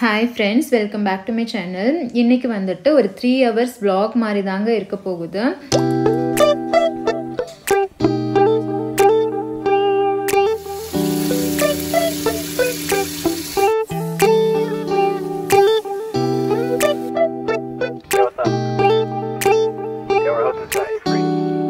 Hi friends welcome back to my channel இன்றைக்கி வந்துட்டு ஒரு த்ரீ ஹவர்ஸ் vlog மாதிரி தாங்க இருக்க போகுது Yo, what's up? Yeah, we're hosting tonight. Free?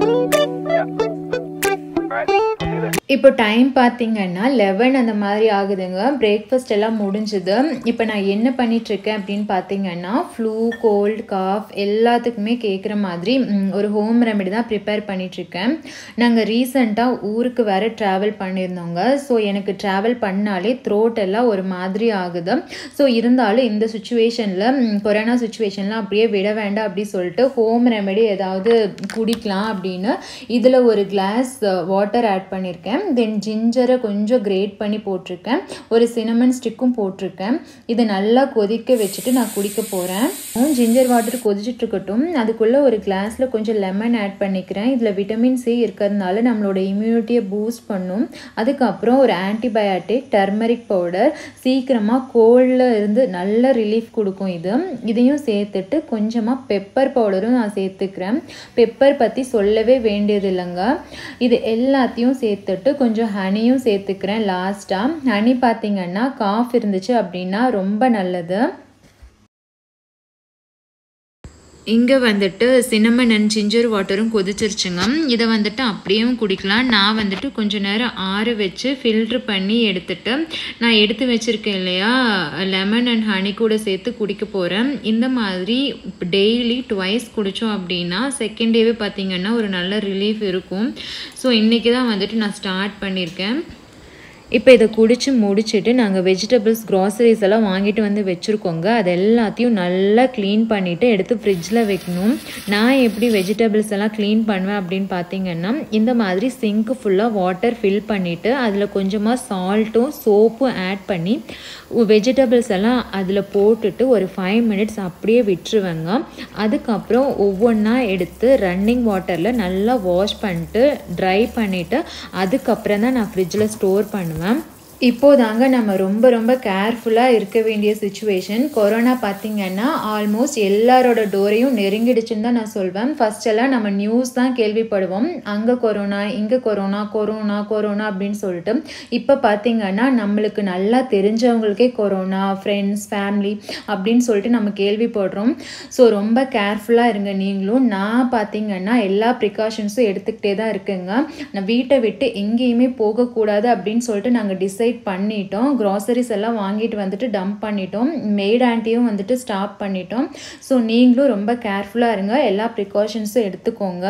Yeah. Alright, I'll see you there. இப்போ டைம் பார்த்தீங்கன்னா லெவன் அந்த மாதிரி ஆகுதுங்க பிரேக்ஃபாஸ்ட் எல்லாம் முடிஞ்சுது இப்போ நான் என்ன பண்ணிகிட்ருக்கேன் அப்படின்னு பார்த்தீங்கன்னா ஃப்ளூ கோல்டு காஃப் எல்லாத்துக்குமே கேட்குற மாதிரி ம், ஒரு ஹோம் ரெமெடி தான் ப்ரிப்பேர் பண்ணிகிட்ருக்கேன் நாங்கள் ரீசண்டாக ஊருக்கு வேறு ட்ராவல் பண்ணியிருந்தோங்க ஸோ எனக்கு ட்ராவல் பண்ணாலே த்ரோட் எல்லாம் ஒரு மாதிரி ஆகுது ஸோ இருந்தாலும் இந்த சுச்சுவேஷனில் கொரோனா சுச்சுவேஷனில் அப்படியே விட வேண்டாம் அப்படி சொல்லிட்டு ஹோம் ரெமெடி ஏதாவது குடிக்கலாம் அப்படின்னு இதில் ஒரு கிளாஸ் வாட்டர் ஆட் பண்ணியிருக்கேன் தென் ஜிஞ்சரை கொஞ்சம் கிரேட் பண்ணி போட்டிருக்கேன் ஒரு சினமன் ஸ்டிக்கும் போட்டிருக்கேன் இதை நல்லா கொதிக்க வச்சுட்டு நான் குடிக்க போகிறேன் ஜிஞ்சர் வாட்டர் கொதிச்சுட்டு இருக்கட்டும் அதுக்குள்ளே ஒரு கிளாஸில் கொஞ்சம் லெமன் ஆட் பண்ணிக்கிறேன் இதில் விட்டமின் சி இருக்கிறதுனால நம்மளோட இம்யூனிட்டியை பூஸ்ட் பண்ணும் அதுக்கப்புறம் ஒரு ஆன்டிபயாட்டிக் டர்மரிக் பவுடர் சீக்கிரமாக கோல்டில் இருந்து நல்ல ரிலீஃப் கொடுக்கும் இது இதையும் சேர்த்துட்டு கொஞ்சமாக பெப்பர் பவுடரும் நான் சேர்த்துக்கிறேன் பெப்பர் பற்றி சொல்லவே வேண்டியது இல்லைங்க இது எல்லாத்தையும் சேர்த்துட்டு கொஞ்சம் ஹனியும் சேர்த்துக்கிறேன் லாஸ்ட்டாக ஹனி பார்த்தீங்கன்னா காஃப் இருந்துச்சு அப்படின்னா ரொம்ப நல்லது இங்கே வந்துட்டு சினமன் அண்ட் ஜிஞ்சர் வாட்டரும் கொதிச்சிருச்சுங்க இதை வந்துட்டு அப்படியும் குடிக்கலாம் நான் வந்துட்டு கொஞ்ச நேரம் ஆற வச்சு ஃபில்ட்ரு பண்ணி எடுத்துட்டு நான் எடுத்து வச்சுருக்கேன் இல்லையா லெமன் அண்ட் ஹனி கூட சேர்த்து குடிக்க போகிறேன் இந்த மாதிரி டெய்லி ட்வைஸ் குடித்தோம் அப்படின்னா செகண்ட் டேவே பார்த்தீங்கன்னா ஒரு நல்ல ரிலீஃப் இருக்கும் ஸோ இன்றைக்கி தான் வந்துட்டு நான் ஸ்டார்ட் பண்ணியிருக்கேன் இப்போ இதை குடித்து முடிச்சுட்டு நாங்கள் வெஜிடபிள்ஸ் க்ராசரிஸ் எல்லாம் வாங்கிட்டு வந்து வச்சுருக்கோங்க அது எல்லாத்தையும் நல்லா க்ளீன் பண்ணிவிட்டு எடுத்து ஃப்ரிட்ஜில் வைக்கணும் நான் எப்படி வெஜிடபிள்ஸ் எல்லாம் க்ளீன் பண்ணுவேன் அப்படின்னு பார்த்தீங்கன்னா இந்த மாதிரி சிங்க்கு ஃபுல்லாக வாட்டர் ஃபில் பண்ணிவிட்டு அதில் கொஞ்சமாக சால்ட்டும் சோப்பும் ஆட் பண்ணி வெஜிடபிள்ஸ் எல்லாம் அதில் போட்டுட்டு ஒரு ஃபைவ் மினிட்ஸ் அப்படியே விட்டுருவேங்க அதுக்கப்புறம் ஒவ்வொன்றா எடுத்து ரன்னிங் வாட்டரில் நல்லா வாஷ் பண்ணிட்டு ட்ரை பண்ணிவிட்டு அதுக்கப்புறம் தான் நான் ஃப்ரிட்ஜில் ஸ்டோர் பண்ணுவேன் இப்போதாங்க நம்ம ரொம்ப ரொம்ப கேர்ஃபுல்லாக இருக்க வேண்டிய சுச்சுவேஷன் கொரோனா பார்த்தீங்கன்னா ஆல்மோஸ்ட் எல்லாரோட டோரையும் நெருங்கிடுச்சுன்னு தான் நான் சொல்வேன் ஃபர்ஸ்ட் எல்லாம் நம்ம நியூஸ் தான் கேள்விப்படுவோம் அங்கே கொரோனா இங்கே கொரோனா கொரோனா கொரோனா அப்படின்னு சொல்லிட்டு இப்போ பார்த்தீங்கன்னா நம்மளுக்கு நல்லா தெரிஞ்சவங்களுக்கே கொரோனா ஃப்ரெண்ட்ஸ் ஃபேமிலி அப்படின்னு சொல்லிட்டு நம்ம கேள்விப்படுறோம் ஸோ ரொம்ப கேர்ஃபுல்லாக இருங்க நீங்களும் நான் பார்த்தீங்கன்னா எல்லா ப்ரிகாஷன்ஸும் எடுத்துக்கிட்டே தான் இருக்குங்க நான் வீட்டை விட்டு எங்கேயுமே போகக்கூடாது அப்படின்னு சொல்லிட்டு நாங்கள் டிசைட் பண்ணிட்டோம் க்ராசரிஸ் எல்லாம் வாங்கிட்டு வந்துட்டு டம்ப் பண்ணிட்டோம் மெய்ட் ஆண்டியும் வந்துட்டு ஸ்டாப் பண்ணிட்டோம் ஸோ நீங்களும் ரொம்ப கேர்ஃபுல்லாக இருங்க எல்லா ப்ரிகாஷன்ஸும் எடுத்துக்கோங்க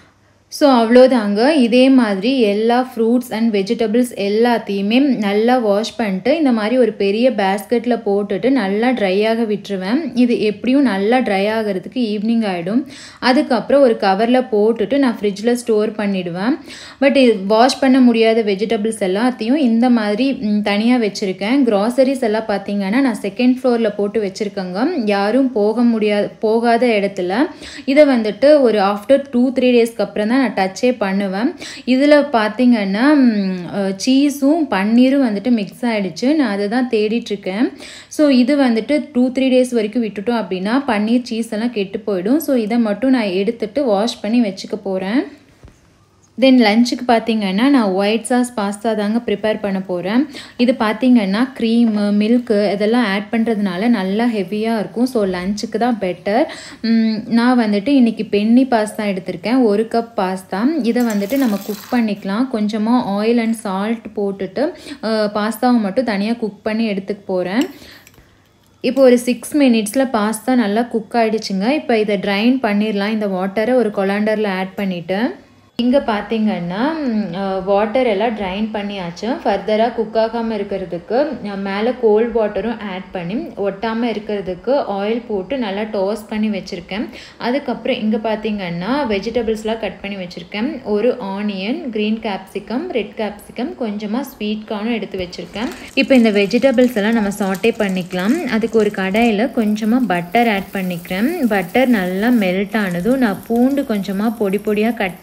ஸோ அவ்வளோதாங்க இதே மாதிரி எல்லா ஃப்ரூட்ஸ் அண்ட் வெஜிடபிள்ஸ் எல்லாத்தையுமே நல்லா வாஷ் பண்ணிட்டு இந்த மாதிரி ஒரு பெரிய பேஸ்கெட்டில் போட்டுட்டு நல்லா ட்ரை ஆக விட்டுருவேன் இது எப்படியும் நல்லா ட்ரை ஆகிறதுக்கு ஈவினிங் ஆகிடும் அதுக்கப்புறம் ஒரு கவரில் போட்டுட்டு நான் ஃப்ரிட்ஜில் ஸ்டோர் பண்ணிடுவேன் பட் வாஷ் பண்ண முடியாத வெஜிடபிள்ஸ் எல்லாத்தையும் இந்த மாதிரி தனியாக வச்சுருக்கேன் க்ராசரிஸ் எல்லாம் பார்த்தீங்கன்னா நான் செகண்ட் ஃப்ளோரில் போட்டு வச்சுருக்கேங்க யாரும் போக முடியாத போகாத இடத்துல இதை வந்துட்டு ஒரு ஆஃப்டர் டூ த்ரீ டேஸ்க்கு அப்புறம் தான் நான் டச்சே பண்ணுவேன் இதில் பார்த்தீங்கன்னா சீஸும் பன்னீரும் வந்துட்டு மிக்ஸ் ஆகிடுச்சு நான் அதை தான் தேடிட்டுருக்கேன் ஸோ இது வந்துட்டு டூ த்ரீ டேஸ் வரைக்கும் விட்டுட்டோம் அப்படின்னா பன்னீர் சீஸ் எல்லாம் கெட்டு போயிடும் ஸோ இதை மட்டும் நான் எடுத்துட்டு வாஷ் பண்ணி வச்சுக்க போகிறேன் தென் லஞ்சுக்கு பார்த்தீங்கன்னா நான் ஒயிட் சாஸ் பாஸ்தா தாங்க ப்ரிப்பேர் பண்ண போகிறேன் இது பார்த்தீங்கன்னா க்ரீமு மில்க்கு இதெல்லாம் ஆட் பண்ணுறதுனால நல்லா ஹெவியாக இருக்கும் ஸோ லஞ்சுக்கு தான் பெட்டர் நான் வந்துட்டு இன்றைக்கி பென்னி பாஸ்தா எடுத்திருக்கேன் ஒரு கப் பாஸ்தா இதை வந்துட்டு நம்ம குக் பண்ணிக்கலாம் கொஞ்சமாக ஆயில் அண்ட் சால்ட் போட்டுட்டு பாஸ்தாவை மட்டும் தனியாக குக் பண்ணி எடுத்துக்க போகிறேன் இப்போ ஒரு சிக்ஸ் மினிட்ஸில் பாஸ்தா நல்லா குக் ஆகிடுச்சுங்க இப்போ இதை ட்ரைன் பண்ணிடலாம் இந்த வாட்டரை ஒரு கொலாண்டரில் ஆட் பண்ணிவிட்டு இங்கே பார்த்தீங்கன்னா வாட்டர் எல்லாம் ட்ரைன் பண்ணியாச்சு ஃபர்தராக குக் ஆகாமல் இருக்கிறதுக்கு மேலே கோல்ட் வாட்டரும் ஆட் பண்ணி ஒட்டாமல் இருக்கிறதுக்கு ஆயில் போட்டு நல்லா டாஸ் பண்ணி வச்சுருக்கேன் அதுக்கப்புறம் இங்கே பார்த்தீங்கன்னா வெஜிடபிள்ஸ்லாம் கட் பண்ணி வச்சுருக்கேன் ஒரு onion green capsicum red capsicum கொஞ்சமாக ஸ்வீட் கார்னும் எடுத்து வச்சுருக்கேன் இப்போ இந்த வெஜிடபிள்ஸ் எல்லாம் நம்ம சாட்டே பண்ணிக்கலாம் அதுக்கு ஒரு கடாயில் கொஞ்சமாக பட்டர் ஆட் பண்ணிக்கிறேன் பட்டர் நல்லா மெல்ட் ஆனதும் நான் பூண்டு கொஞ்சமாக பொடி பொடியாக கட் பண்ணி வச்சு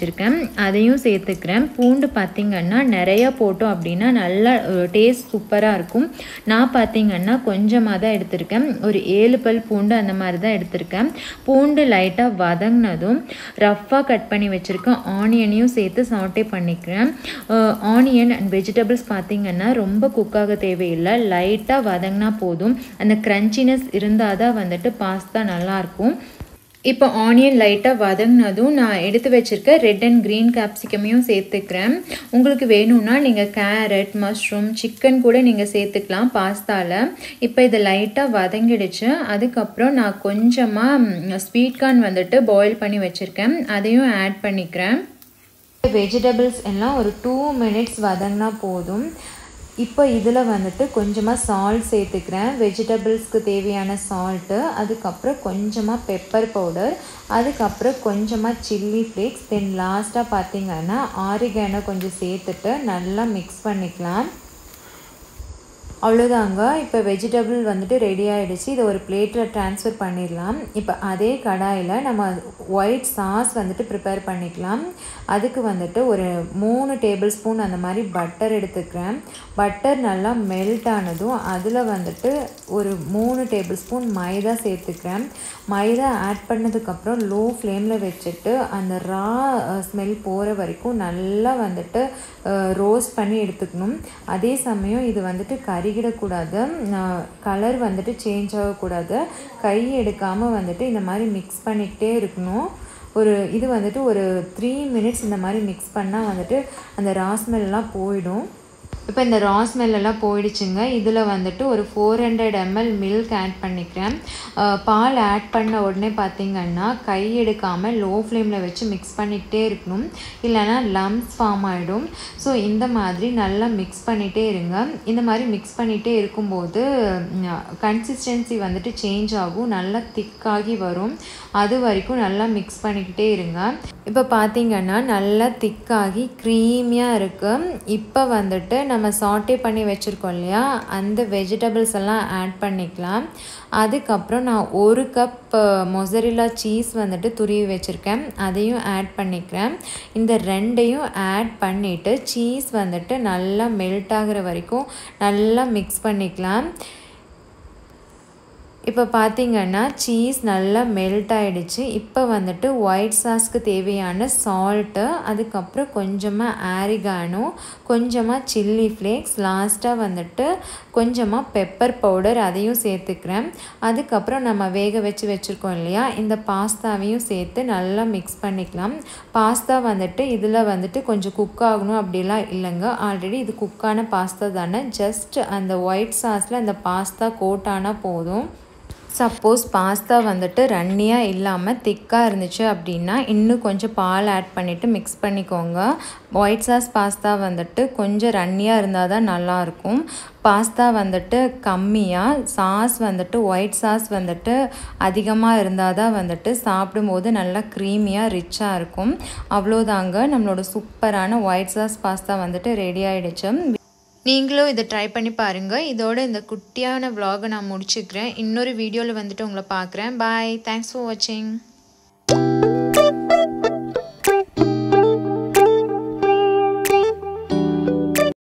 வச்சுருக்கேன் அதையும் சேர்த்துக்கிறேன் பூண்டு பார்த்திங்கன்னா நிறையா போட்டோம் அப்படின்னா நல்லா டேஸ்ட் சூப்பராக இருக்கும் நான் பார்த்திங்கன்னா கொஞ்சமாக தான் எடுத்திருக்கேன் ஒரு ஏழு பல் பூண்டு அந்த மாதிரி தான் எடுத்திருக்கேன் பூண்டு லைட்டாக வதங்கினதும் ரஃப்பாக கட் பண்ணி வச்சுருக்கேன் ஆனியனையும் சேர்த்து சாட்டே பண்ணிக்கிறேன் ஆனியன் அண்ட் வெஜிடபிள்ஸ் பார்த்திங்கன்னா ரொம்ப குக்காக தேவையில்லை லைட்டாக வதங்கினா போதும் அந்த க்ரன்ச்சினஸ் இருந்தால் தான் வந்துட்டு பாஸ்தா நல்லாயிருக்கும் இப்போ ஆனியன் லைட்டாக வதங்கினதும் நான் எடுத்து வச்சுருக்க ரெட் அண்ட் க்ரீன் கேப்சிகமையும் சேர்த்துக்கிறேன் உங்களுக்கு வேணும்னா நீங்கள் கேரட் மஷ்ரூம் சிக்கன் கூட நீங்கள் சேர்த்துக்கலாம் பாஸ்தாவில் இப்போ இது லைட்டாக வதங்கிடுச்சு அதுக்கப்புறம் நான் கொஞ்சமாக ஸ்வீட் கார்ன் வந்துட்டு பாயில் பண்ணி வச்சுருக்கேன் அதையும் ஆட் பண்ணிக்கிறேன் வெஜிடபிள்ஸ் எல்லாம் ஒரு டூ மினிட்ஸ் வதங்கினா போதும் இப்போ இதில் வந்துட்டு கொஞ்சமாக சால்ட் சேர்த்துக்கிறேன் வெஜிடபிள்ஸ்க்கு தேவையான சால்ட்டு அதுக்கப்புறம் கொஞ்சமாக பெப்பர் பவுடர் அதுக்கப்புறம் கொஞ்சமாக சில்லி ஃப்ளேக்ஸ் தென் லாஸ்ட்டாக பார்த்தீங்கன்னா ஆரிகானோ கொஞ்சம் சேர்த்துட்டு நல்லா மிக்ஸ் பண்ணிக்கலாம் அவ்வளோதாங்க இப்போ வெஜிடபிள் வந்துட்டு ரெடி ஆகிடுச்சு இதை ஒரு பிளேட்டில் ட்ரான்ஸ்ஃபர் பண்ணிடலாம் இப்போ அதே கடாயில் நம்ம ஒயிட் சாஸ் வந்துட்டு ப்ரிப்பேர் பண்ணிக்கலாம் அதுக்கு வந்துட்டு ஒரு மூணு டேபிள் ஸ்பூன் அந்த மாதிரி பட்டர் எடுத்துக்கிறேன் பட்டர் நல்லா மெல்ட் ஆனதும் அதில் வந்துட்டு ஒரு மூணு டேபிள் ஸ்பூன் மைதா சேர்த்துக்கிறேன் மைதா ஆட் பண்ணதுக்கப்புறம் லோ ஃப்ளேமில் வச்சுட்டு அந்த ரா ஸ்மெல் போகிற வரைக்கும் நல்லா வந்துட்டு ரோஸ்ட் பண்ணி எடுத்துக்கணும் அதே சமயம் இது வந்துட்டு கருகிடக்கூடாது கலர் வந்துட்டு சேஞ்ச் ஆகக்கூடாது கை எடுக்காமல் வந்துட்டு இந்த மாதிரி மிக்ஸ் பண்ணிக்கிட்டே இருக்கணும் ஒரு இது வந்துட்டு ஒரு த்ரீ மினிட்ஸ் இந்த மாதிரி மிக்ஸ் பண்ணால் வந்துட்டு அந்த ராஸ்மெல்லாம் போயிடும் இப்போ இந்த ரா ஸ்மெல்லாம் போயிடுச்சுங்க இதில் வந்துட்டு ஒரு four hundred ML milk add பண்ணிக்கிறேன் பால் ஆட் பண்ண உடனே பார்த்திங்கன்னா கை எடுக்காமல் லோ ஃப்ளேமில் வச்சு மிக்ஸ் பண்ணிக்கிட்டே இருக்கணும் இல்லைனா லம்ஸ் ஃபார்ம் ஆகிடும் ஸோ இந்த மாதிரி நல்லா மிக்ஸ் பண்ணிகிட்டே இருங்க இந்த மாதிரி மிக்ஸ் பண்ணிகிட்டே இருக்கும்போது கன்சிஸ்டன்சி வந்துட்டு சேஞ்ச் ஆகும் நல்லா திக்காகி வரும் அது வரைக்கும் நல்லா மிக்ஸ் பண்ணிக்கிட்டே இருங்க இப்போ பார்த்திங்கன்னா நல்லா திக்காகி க்ரீமியாக இருக்குது இப்போ வந்துட்டு நம்ம சாட்டே பண்ணி வச்சுருக்கோம் இல்லையா அந்த வெஜிடபிள்ஸ் எல்லாம் ஆட் பண்ணிக்கலாம் அதுக்கப்புறம் நான் ஒரு கப் மொசரிலா சீஸ் வந்துட்டு துருவி வச்சுருக்கேன் அதையும் ஆட் பண்ணிக்கிறேன் இந்த ரெண்டையும் ஆட் பண்ணிவிட்டு சீஸ் வந்துட்டு நல்லா மெல்ட் ஆகிற வரைக்கும் நல்லா மிக்ஸ் பண்ணிக்கலாம் இப்போ பார்த்தீங்கன்னா சீஸ் நல்லா மெல்ட் ஆகிடுச்சு இப்போ வந்துட்டு ஒயிட் சாஸ்க்கு தேவையான சால்ட்டு அதுக்கப்புறம் கொஞ்சமாக ஆரிகானோ கொஞ்சமாக சில்லி ஃப்ளேக்ஸ் லாஸ்ட்டாக வந்துட்டு கொஞ்சமாக பெப்பர் பவுடர் அதையும் சேர்த்துக்கிறேன் அதுக்கப்புறம் நம்ம வேக வச்சு வச்சுருக்கோம் இல்லையா இந்த பாஸ்தாவையும் சேர்த்து நல்லா மிக்ஸ் பண்ணிக்கலாம் பாஸ்தா வந்துட்டு இதில் வந்துட்டு கொஞ்சம் குக் ஆகணும் அப்படிலாம் இல்லைங்க ஆல்ரெடி இது குக்கான பாஸ்தா தானே ஜஸ்ட் அந்த ஒயிட் சாஸில் அந்த பாஸ்தா கோட் ஆனால் போதும் சப்போஸ் பாஸ்தா வந்துட்டு ரன்னியாக இல்லாமல் திக்காக இருந்துச்சு அப்படின்னா இன்னும் கொஞ்சம் பால் ஆட் பண்ணிவிட்டு மிக்ஸ் பண்ணிக்கோங்க ஒயிட் சாஸ் பாஸ்தா வந்துட்டு கொஞ்சம் ரன்னியாக இருந்தால் தான் நல்லாயிருக்கும் பாஸ்தா வந்துட்டு கம்மியாக சாஸ் வந்துட்டு ஒயிட் சாஸ் வந்துட்டு அதிகமாக இருந்தால் தான் வந்துட்டு சாப்பிடும்போது நல்லா க்ரீமியாக ரிச்சாக இருக்கும் அவ்வளோதாங்க நம்மளோட சூப்பரான ஒயிட் சாஸ் பாஸ்தா வந்துட்டு ரெடி ஆகிடுச்சு நீங்களும் இதை ட்ரை பண்ணி பாருங்கள் இதோட இந்த குட்டியான vlog-அ நான் முடிச்சுக்கிறேன் இன்னொரு வீடியோவில் வந்துட்டு உங்களை பார்க்குறேன் பாய் தேங்க்ஸ் ஃபார் வாட்சிங்